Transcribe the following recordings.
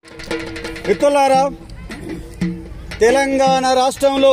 మిత్రులారా తెలంగాణ రాష్ట్రంలో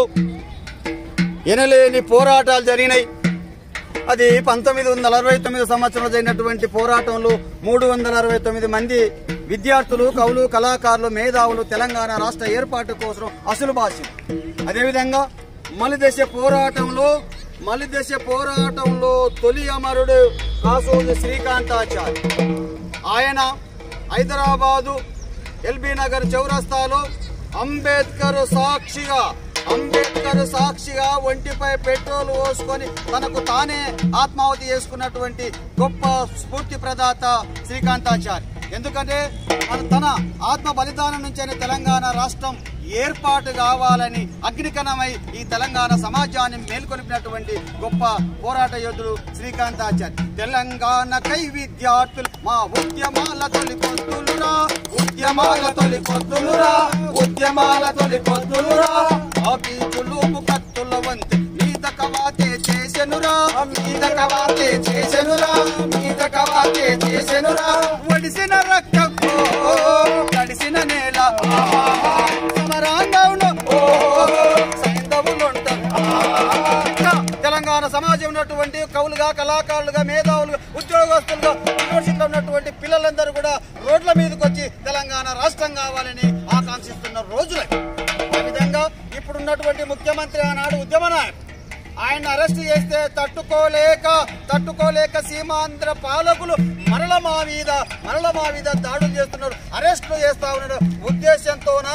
ఎనలేని పోరాటాలు జరిగినాయి అది పంతొమ్మిది వందల అరవై తొమ్మిది సంవత్సరంలో జరిగినటువంటి పోరాటంలో మూడు వందల అరవై తొమ్మిది మంది విద్యార్థులు కవులు కళాకారులు మేధావులు తెలంగాణ రాష్ట్ర ఏర్పాటు కోసం అసలు భాష అదేవిధంగా మలిదశ పోరాటంలో మలిదశ పోరాటంలో తొలి అమరుడు కాసోజు శ్రీకాంతాచారి ఆయన హైదరాబాదు ఎల్బీ నగర్ చౌరస్తాలో అంబేద్కర్ సాక్షిగా అంబేద్కర్ సాక్షిగా ఒంటిపై పెట్రోల్ పోసుకొని తనకు తానే ఆత్మాహుతి చేసుకున్నటువంటి గొప్ప స్ఫూర్తి ప్రదాత శ్రీకాంతాచారి ఎందుకంటే తన- తన ఆత్మ బలిదానం నుంచే తెలంగాణ రాష్ట్రం ఏర్పాటు కావాలని అగ్నికణమై ఈ తెలంగాణ సమాజాన్ని మేల్కొలిపినటువంటి గొప్ప పోరాట యోధుడు శ్రీకాంతాచారి తెలంగాణ కై విద్యార్థులు మా ఉద్యమాల తొలి పొద్దులురా ఉద్యమాల తొలి పొద్దులురా ఉద్యమాల తొలి పొద్దులురా ఆఫీసులు కత్తుల వంతె మీద కవాతే చేసెనురా మీద కవాతే చేసెనురా మీద కవాతే చేసెనురా వడిసిన రక్తం తడిసిన నేల సమరాంగంలో సైంధవులుంటారు తెలంగాణ సమాజం ఉన్నటువంటి కవులుగా కళాకారులుగా మేధావులుగా ఉద్యోగస్తులుగా యూనివర్సిటీలో ఉన్నటువంటి పిల్లలందరూ కూడా రోడ్ల మీదకి వచ్చి తెలంగాణ రాష్ట్రం కావాలని ఆకాంక్షిస్తున్న రోజులే ఆ విధంగా ఇప్పుడున్నటువంటి ముఖ్యమంత్రి ఆనాడు ఉద్యమ నాయకుడు ఆయన అరెస్ట్ చేస్తే తట్టుకోలేక తట్టుకోలేక సీమాంధ్ర పాలకులు మరల మా మీద మరల మా మీద దాడులు చేస్తున్నారు అరెస్టులు చేస్తా ఉన్నాడు ఉద్దేశంతోన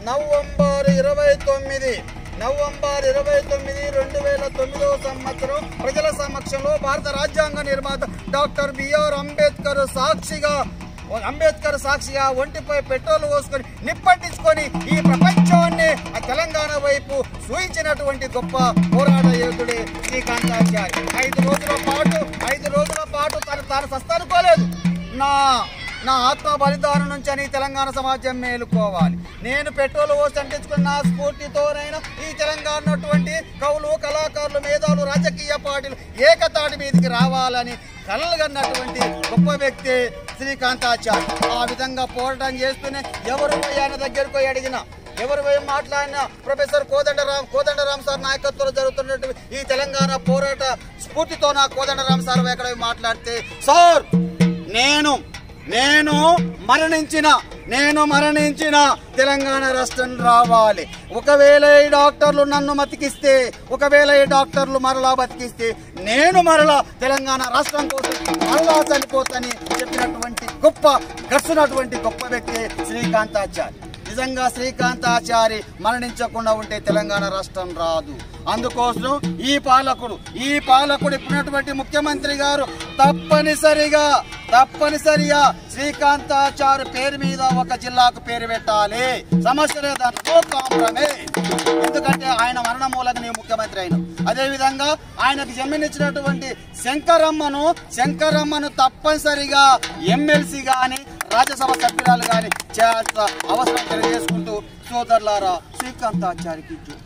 నవంబర్ ఇరవై తొమ్మిది నవంబర్ ఇరవై తొమ్మిది రెండు వేల తొమ్మిదవ సంవత్సరం ప్రజల సమక్షంలో భారత రాజ్యాంగ నిర్మాత డాక్టర్ బిఆర్ అంబేద్కర్ సాక్షిగా అంబేద్కర్ సాక్షిగా ఒంటిపై పెట్రోల్ పోసుకొని నిప్పట్టించుకొని ఈ ప్రపంచాన్ని ఆ తెలంగాణ వైపు సూచించినటువంటి గొప్ప పోరాట యోధుడే శ్రీకాంతాచారి ఐదు రోజుల పాటు ఐదు రోజుల పాటు తను తాను సస్తనుకోలేదు నా నా ఆత్మ బలిదానం నుంచి అని తెలంగాణ సమాజం మేలుకోవాలి నేను పెట్రోల్ పోసి అంటించుకున్న నా స్ఫూర్తితోనైనా ఈ తెలంగాణ ఉన్నటువంటి కవులు కళాకారులు మేధావులు రాజకీయ పార్టీలు ఏకతాటి మీదకి రావాలని కలలుగన్నటువంటి గొప్ప వ్యక్తి శ్రీకాంతాచారి ఆ విధంగా పోరాటం చేస్తూనే ఎవరు పోయి ఆయన దగ్గరకు పోయి అడిగినా ఎవరు పోయి మాట్లాడినా ప్రొఫెసర్ కోదండరాం కోదండరాం సార్ నాయకత్వంలో జరుగుతున్నటువంటి ఈ తెలంగాణ పోరాట స్ఫూర్తితో నా కోదండరాం సార్ ఎక్కడ పోయి మాట్లాడితే సార్ నేను నేను మరణించిన నేను మరణించిన తెలంగాణ రాష్ట్రం రావాలి ఒకవేళ ఈ డాక్టర్లు నన్ను బతికిస్తే ఒకవేళ ఈ డాక్టర్లు మరలా బతికిస్తే నేను మరలా తెలంగాణ రాష్ట్రం కోసం మరలా చనిపోతని చెప్పినటువంటి గొప్ప గడుచున్నటువంటి గొప్ప వ్యక్తి శ్రీకాంతాచారి నిజంగా శ్రీకాంతాచారి మరణించకుండా ఉంటే తెలంగాణ రాష్ట్రం రాదు అందుకోసం ఈ పాలకుడు ఈ పాలకుడు ఇప్పుడున్నటువంటి ముఖ్యమంత్రి గారు తప్పనిసరిగా తప్పనిసరిగా శ్రీకాంతాచారి పేరు మీద ఒక జిల్లాకు పేరు పెట్టాలి సమస్య లేదా నో కాంప్రమైజ్ ఎందుకంటే ఆయన మరణ మూలంగా నేను ముఖ్యమంత్రి అయిన అదే విధంగా ఆయనకు జన్మనిచ్చినటువంటి శంకరమ్మను శంకరమ్మను తప్పనిసరిగా ఎమ్మెల్సీ గాని రాజ్యసభ సభ్యురాలు గాని చేయాల్సిన అవసరం తెలియజేసుకుంటూ సోదరులారా శ్రీకాంతాచారికి జో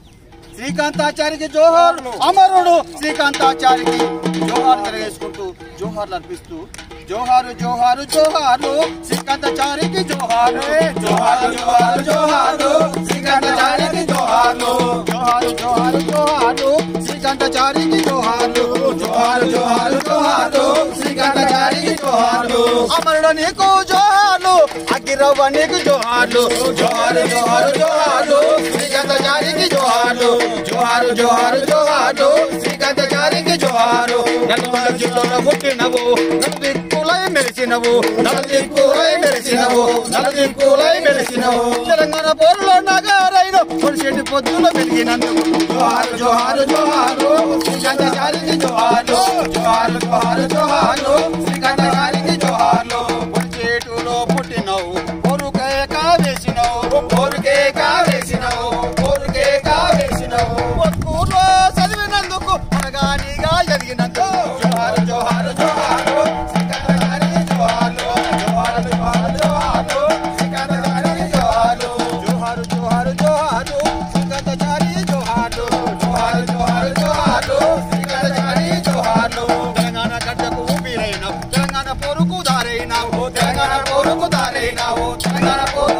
శ్రీకాంతాచారికి జోహార్ అమరుడు శ్రీకాంతాచారికి జోహార్ తెలియజేసుకుంటూ జోహార్లు అర్పిస్తూ జోహారు జోహారు జోహారు శ్రీకాంతాచారికి జోహారు జోహారు జోహారు జోహారు శ్రీకాంతాచారికి జోహార్లు జోహారు జోహారు జోహారు శ్రీకాంతాచారికి జోహార్లు జోహారు జోహారు జోహారు శ్రీకాంతాచారికి జోహార్లు అమరుడు నీకు జోహార్లు అగిరవ్వ నీకు జోహార్లు జోహారు జోహారు జోహారు శ్రీకాంతాచారికి జోహార్లు జోహారు జోహారు జోహారు శ్రీకాంతాచారికి జోహారు నలుగుల జిల్లాలో పుట్టినవు నలుదిక్కులై మెరిసినవు నలుదిక్కులై మెరిసినవు నలుదిక్కులై మెరిసినవు తెలంగాణ పోరులో నగారైన పొడిచెట్టి పొద్దుల వెలిగినందుకు జోహారు జోహారు జోహారు శ్రీకాంతాచారికి జోహారు జోహారు జోహారు జోహారు శ్రీకాంతాచారికి జోహార్లు పొడిచేటులో పుట్టినవు పొరుకే కావేసినవు పొరుకే కావేసినవు పొరుకే కావేసినవు స్కూల్లో చదివినందుకు అనగానిగా ఎదిగినందుకు జోహారు జోహారు జోహారు శ్రీకాంతాచారికి జోహార్లు జోహారు జోహారు జోహారు శ్రీకాంతాచారికి జోహార్లు జోహారు జోహారు జోహారు శ్రీకాంతాచారి జోహార్లు జోహారు జోహారు జోహారు శ్రీకాంతాచారి జోహార్లు తెలంగాణ గడ్డకు ఊపిరైన తెలంగాణ పోరు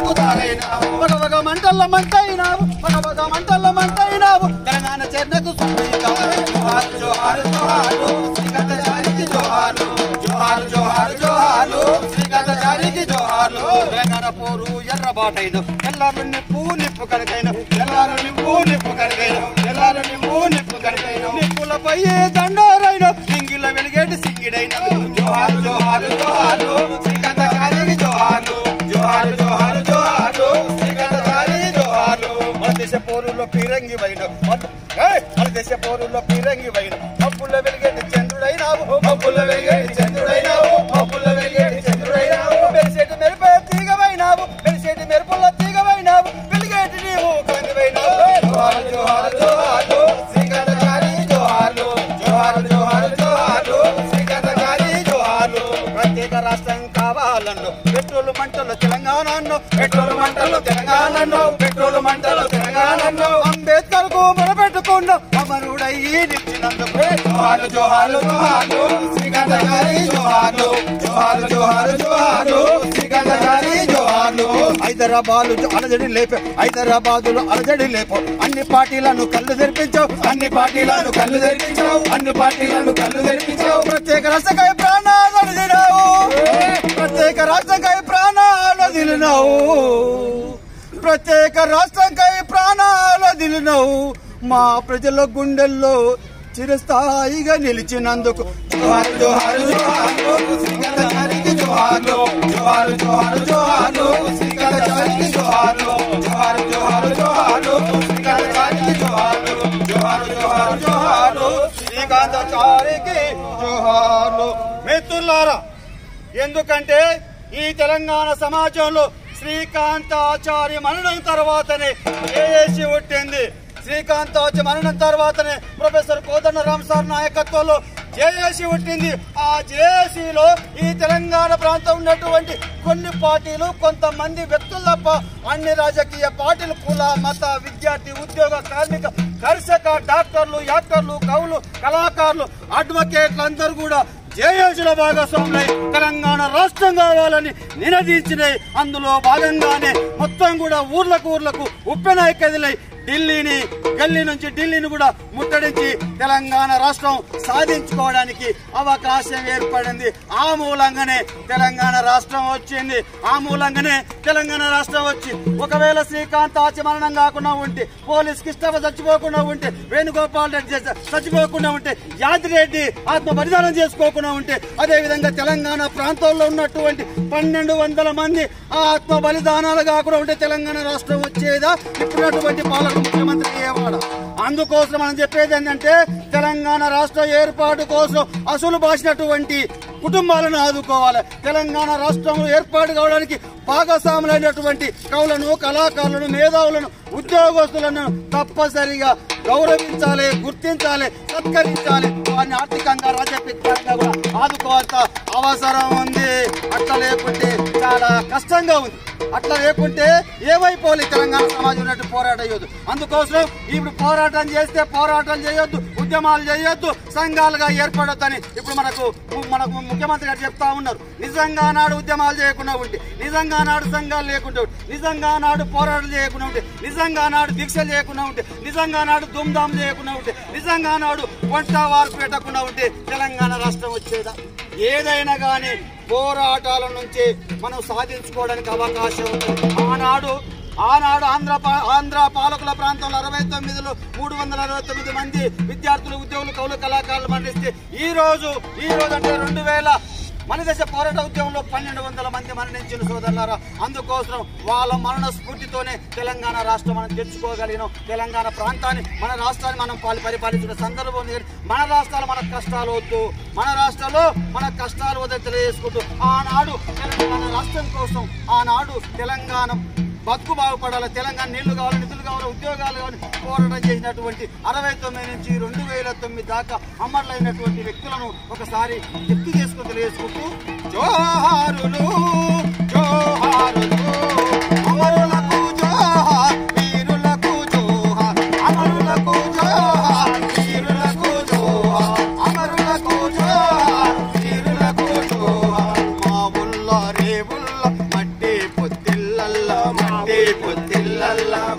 తారైనావు ఒక ఒక మంటల్ల మంటైనావు ఒక ఒక మంటల్ల మంటైనావు తెలంగాణ చెన్నకు జోహారు జోహారు జోహారు శ్రీకాంత జారికి జోహారు జోహారు జోహారు జోహారు శ్రీకాంత జారికి జోహారు తెలంగాణ పోరు ఎర్రబాటైన ఎల్లారు నిప్పు నిప్పు కడకైన ఎల్లారు నిప్పు నిప్పు కడకైన ఎల్లారు నిప్పు నిప్పు కడకైన నిప్పులపై దండోరైన సింగిల వెలిగేటి సింగిడైన జోహారు జోహారు జోహారు శ్రీకాంత జారికి జోహారు జోహారు జోహారు జోహారు శ్రీకాంత జారికి జోహారు మన దేశ పోరులో పీరంగి వైన మన దేశ పోరులో పీరంగి వైన మబ్బుల వెలిగేటి చంద్రుడైనావు మబ్బుల వెలిగేటి చంద్రుడైనావు మబ్బుల వెలిగేటి చంద్రుడైనావు మెరిసేటి మెరుపే తీగవైనావు మెరిసేటి మెరుపుల తీగవైనావు వెలిగేటి నీవు కందివైనావు జోహారు జోహారు జోహారు శ్రీకాంత జారి జోహారు జోహారు జోహారు జోహారు శ్రీకాంత జారి జోహారు ప్రత్యేక రాష్ట్రం కావాలన్ను పెట్రోల్ మంటలు తెలంగాణను పెట్రోల్ మంటలు తెలంగాణను పెట్రోల్ మంటలు తెలంగాణను అంబేద్కర్ కు మొదపెట్టుకున్న అమరుడయ్యి నిలిచినందుకు జోహారు జోహారు జోహారు శ్రీకాంత గారి జోహారు జోహారు జోహారు జోహారు శ్రీకాంత గారి జోహారు హైదరాబాద్ అలజడి లేపే హైదరాబాదులో అలజడి లేపు అన్ని పార్టీలను కళ్ళు తెరిపించావు అన్ని పార్టీలను కళ్ళు తెరిపించావు అన్ని పార్టీలను కళ్ళు తెరిపించావు ప్రత్యేక రాష్ట్రకాయ ప్రాణాలు వదిలినావు ప్రత్యేక రాష్ట్రకాయ ప్రాణాలు వదిలినావు ప్రత్యేక రాష్ట్రంకై ప్రాణాలు వదిలినావు మా ప్రజల గుండెల్లో చిరస్థాయిగా నిలిచినందుకు జోహారు జోహారు జోహారు శ్రీకాంత జారికి జోహారు జోహారు జోహారు జోహారు శ్రీకాంత జారికి జోహారు జోహారు జోహారు జోహారు శ్రీకాంత జారికి జోహారు జోహారు జోహారు జోహారు శ్రీకాంత జారికి జోహారు మిత్రులారా ఎందుకంటే ఈ తెలంగాణ సమాజంలో శ్రీకాంతాచార్య మరణం తర్వాతనే ఏఏసి పుట్టింది శ్రీకాంతాచార్య మరణం తర్వాతనే ప్రొఫెసర్ కోదండ రామ్ సార్ నాయకత్వంలో జేఏసీ పుట్టింది ఆ జేఏసీలో ఈ తెలంగాణ ప్రాంతం ఉన్నటువంటి కొన్ని పార్టీలు కొంతమంది వ్యక్తులు తప్ప అన్ని రాజకీయ పార్టీలు కుల మత విద్యార్థి ఉద్యోగ కార్మిక కర్షక డాక్టర్లు యాక్టర్లు కవులు కళాకారులు అడ్వకేట్లు అందరూ కూడా జేఏసీలో భాగస్వాములై తెలంగాణ రాష్ట్రం కావాలని నినదించినాయి అందులో భాగంగానే మొత్తం కూడా ఊర్లకు ఊర్లకు ఉప్పెనాయి కదిలై ఢిల్లీని గల్లీ నుంచి ఢిల్లీని కూడా ముట్టడించి తెలంగాణ రాష్ట్రం సాధించుకోవడానికి అవకాశం ఏర్పడింది ఆ మూలంగానే తెలంగాణ రాష్ట్రం వచ్చింది ఆ మూలంగానే తెలంగాణ రాష్ట్రం వచ్చి ఒకవేళ శ్రీకాంత్ ఆచమరణం కాకుండా ఉంటే పోలీస్ కిష్టప చచ్చిపోకుండా ఉంటే వేణుగోపాల్ రెడ్డి చేస- చచ్చిపోకుండా ఉంటే యాదిరెడ్డి ఆత్మ బలిదానం చేసుకోకుండా ఉంటే అదే విధంగా తెలంగాణ ప్రాంతంలో ఉన్నటువంటి పన్నెండు వందల మంది ఆ ఆత్మ బలిదానాలు కాకుండా ఉంటే తెలంగాణ రాష్ట్రం వచ్చేదా ఇప్పుడున్నటువంటి పాలక ముఖ్యమంత్రి అయ్యేవాడు అందుకోసం మనం చెప్పేది ఏంటంటే తెలంగాణ రాష్ట్ర ఏర్పాటు కోసం అసలు బాసినటువంటి కుటుంబాలను ఆదుకోవాలి తెలంగాణ రాష్ట్రం ఏర్పాటు కావడానికి భాగస్వాములైనటువంటి కవులను కళాకారులను మేధావులను ఉద్యోగస్తులను తప్పనిసరిగా గౌరవించాలి గుర్తించాలి సత్కరించాలి వారిని ఆర్థికంగా రాజకీయంగా కూడా ఆదుకోవాల్సిన అవసరం ఉంది అట్లా లేకుంటే చాలా కష్టంగా ఉంది అట్లా లేకుంటే ఏమైపోలే తెలంగాణ సమాజం ఉన్నట్టు పోరాటం చేయొద్దు అందుకోసం ఇప్పుడు పోరాటం చేస్తే పోరాటం చేయొద్దు ఉద్యమాలు చేయొద్దు సంఘాలుగా ఏర్పడొద్దని ఇప్పుడు మనకు మనకు ముఖ్యమంత్రి గారు చెప్తా ఉన్నారు నిజంగా నాడు ఉద్యమాలు చేయకుండా ఉంటే నిజంగా నాడు సంఘాలు లేకుండా ఉంటే నిజంగా నాడు పోరాటాలు చేయకుండా ఉంటే నిజంగా నాడు దీక్షలు చేయకుండా ఉంటే నిజంగా నాడు దుమ్దాం చేయకుండా ఉంటే నిజంగా నాడు వంట వార్పు పెట్టకుండా ఉంటే తెలంగాణ రాష్ట్రం వచ్చేదా ఏదైనా కానీ పోరాటాల నుంచి మనం సాధించుకోవడానికి అవకాశం ఉంటుంది ఆనాడు ఆనాడు ఆంధ్ర పా- ఆంధ్ర పాలకుల ప్రాంతంలో అరవై తొమ్మిదిలో మూడు వందల అరవై తొమ్మిది మంది విద్యార్థులు ఉద్యోగులు కౌలు కళాకారులు మరణిస్తే ఈ రోజు ఈ రోజు అంటే రెండు వేల మన దేశ పోరాట ఉద్యమంలో పన్నెండు వందల మంది మరణించిన సోదరులారా అందుకోసం వాళ్ళ మరణ స్ఫూర్తితోనే తెలంగాణ రాష్ట్రం మనం తెచ్చుకోగలిగినాం తెలంగాణ ప్రాంతాన్ని మన రాష్ట్రాన్ని మనం పాలి పరిపాలించిన సందర్భం ఉంది కానీ మన రాష్ట్రాలు మన కష్టాలు వద్దు మన రాష్ట్రాల్లో మన కష్టాలు వద్ద తెలియజేసుకుంటూ ఆనాడు తెలంగాణ రాష్ట్రం కోసం ఆనాడు తెలంగాణ బతుకు బాగుపడాలి తెలంగాణ నీళ్లు కావాలి నిధులు కావాలి ఉద్యోగాలు కావాలి పోరాటం చేసినటువంటి అరవై తొమ్మిది నుంచి రెండు వేల తొమ్మిది దాకా అమరులైనటువంటి వ్యక్తులను ఒకసారి గుర్తు చేసుకుని తెలియజేసుకుంటూ జోహారులు జోహారులు అమరులకు జోహార్ వీరులకు జోహార్ అమరులకు జోహార్ వీరులకు జోహార్ అమరులకు జోహార్ వీరులకు జోహార్ మా ఉల్ల రేవుల్ల మట్టి పొత్తిళ్ళల్లా మట్టి పొత్తిళ్ళల్లా